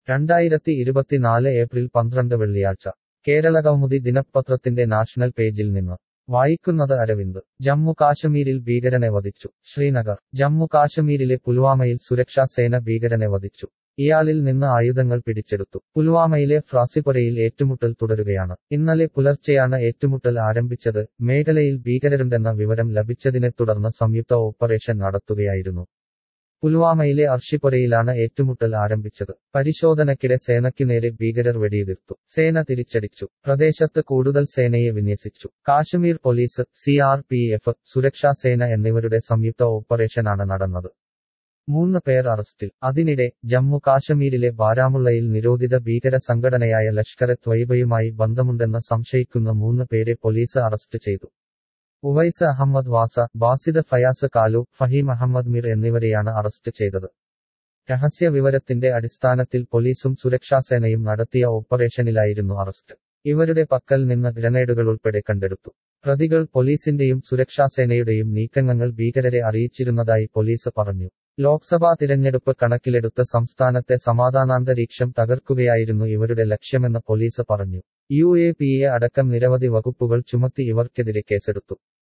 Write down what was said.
രണ്ടായിരത്തി ഇരുപത്തിനാല് ഏപ്രിൽ പന്ത്രണ്ട് വെള്ളിയാഴ്ച കേരളകൗമുദി ദിനപത്രത്തിന്റെ നാഷണൽ പേജിൽ നിന്ന് വായിക്കുന്നത് അരവിന്ദ് ജമ്മു കാശ്മീരിൽ ഭീകരനെ വധിച്ചു ശ്രീനഗർ ജമ്മു കാശ്മീരിലെ പുൽവാമയിൽ സുരക്ഷാ സേന ഭീകരനെ വധിച്ചു ഇയാളിൽ നിന്ന് ആയുധങ്ങൾ പിടിച്ചെടുത്തു പുൽവാമയിലെ ഫ്രാസിപുരയിൽ ഏറ്റുമുട്ടൽ തുടരുകയാണ് ഇന്നലെ പുലർച്ചെയാണ് ഏറ്റുമുട്ടൽ ആരംഭിച്ചത് മേഖലയിൽ ഭീകരരുണ്ടെന്ന വിവരം ലഭിച്ചതിനെ തുടർന്ന് സംയുക്ത ഓപ്പറേഷൻ നടത്തുകയായിരുന്നു പുൽവാമയിലെ അർഷിപുരയിലാണ് ഏറ്റുമുട്ടൽ ആരംഭിച്ചത് പരിശോധനയ്ക്കിടെ സേനയ്ക്കു നേരെ ഭീകരർ വെടിയുതിർത്തു സേന തിരിച്ചടിച്ചു പ്രദേശത്ത് കൂടുതൽ സേനയെ വിന്യസിച്ചു Kashmir police C R P F സുരക്ഷാ സേന എന്നിവരുടെ സംയുക്ത ഓപ്പറേഷനാണ് നടന്നത് മൂന്ന് പേർ അറസ്റ്റിൽ അതിനിടെ ജമ്മു കാശ്മീരിലെ ബാരാമുള്ളയിൽ നിരോധിത ഭീകര സംഘടനയായ ലഷ്കറെ ത്വയ്ബയുമായി ബന്ധമുണ്ടെന്ന് സംശയിക്കുന്ന മൂന്ന് പേരെ പോലീസ് അറസ്റ്റ് ചെയ്തു ഉവൈസ് അഹമ്മദ് വാസ ബാസിദ് ഫയാസ് കാലു ഫഹീം അഹമ്മദ് മിർ എന്നിവരെയാണ് അറസ്റ്റ് ചെയ്തത് രഹസ്യ വിവരത്തിന്റെ അടിസ്ഥാനത്തിൽ പോലീസും സുരക്ഷാസേനയും നടത്തിയ ഓപ്പറേഷനിലായിരുന്നു അറസ്റ്റ് ഇവരുടെ പക്കൽ നിന്ന് ഗ്രനേഡുകൾ ഉൾപ്പെടെ കണ്ടെടുത്തു പ്രതികൾ പോലീസിന്റെയും സുരക്ഷാസേനയുടെയും നീക്കങ്ങൾ ഭീകരരെ അറിയിച്ചിരുന്നതായി പോലീസ് പറഞ്ഞു ലോക്സഭാ തിരഞ്ഞെടുപ്പ് കണക്കിലെടുത്ത് സംസ്ഥാനത്തെ സമാധാനാന്തരീക്ഷം തകർക്കുകയായിരുന്നു ഇവരുടെ ലക്ഷ്യമെന്ന് പോലീസ് പറഞ്ഞു യു എ പി എ അടക്കം നിരവധി വകുപ്പുകൾ ചുമത്തി ഇവർക്കെതിരെ കേസെടുത്തു